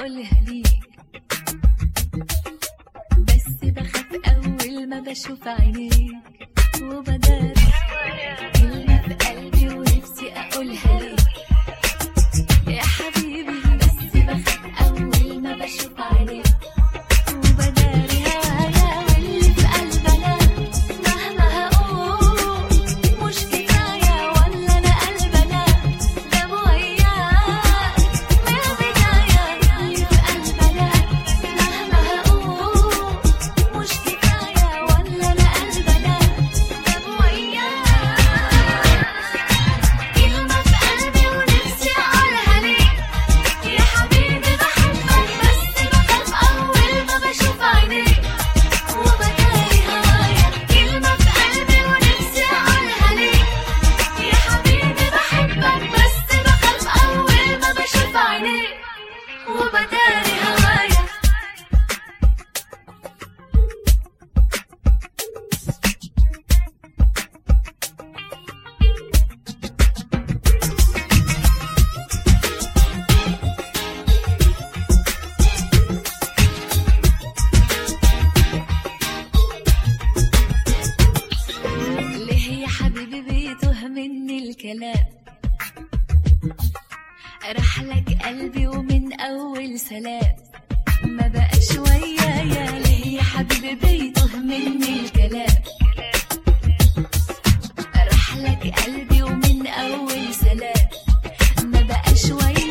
اقولها ليك بس بخاف اول ما بشوف عينيك وبداري كلمة في قلبي ونفسي اقولها ليك يا حبيبي بس بخاف اول ما بشوف عينيك وبداري هوايا واللي في قلبنا مهما هقول مش كفاية ولا أنا قلبنا ده وياك من البداية اللي في قلبنا مهما هقول مش كفاية ولا أنا قلبنا ده وياك كلمة في قلبي ونفسي أقولها ليك يا حبيبي بحبك بس بخاف أول ما بشوف عينيك وبداري هوايا كلمة في قلبي ونفسي أقولها ليك يا حبيبي بحبك بس بخاف أول ما بشوف عينيك وبداري هوايا ليه يا حبيبي بيتوه مني الكلام راح لك قلبي ومن اول سلام ما بقى شوية يا ليه يا حبيبي بيتوه مني الكلام راح لك قلبي ومن اول سلام ما بقى شوية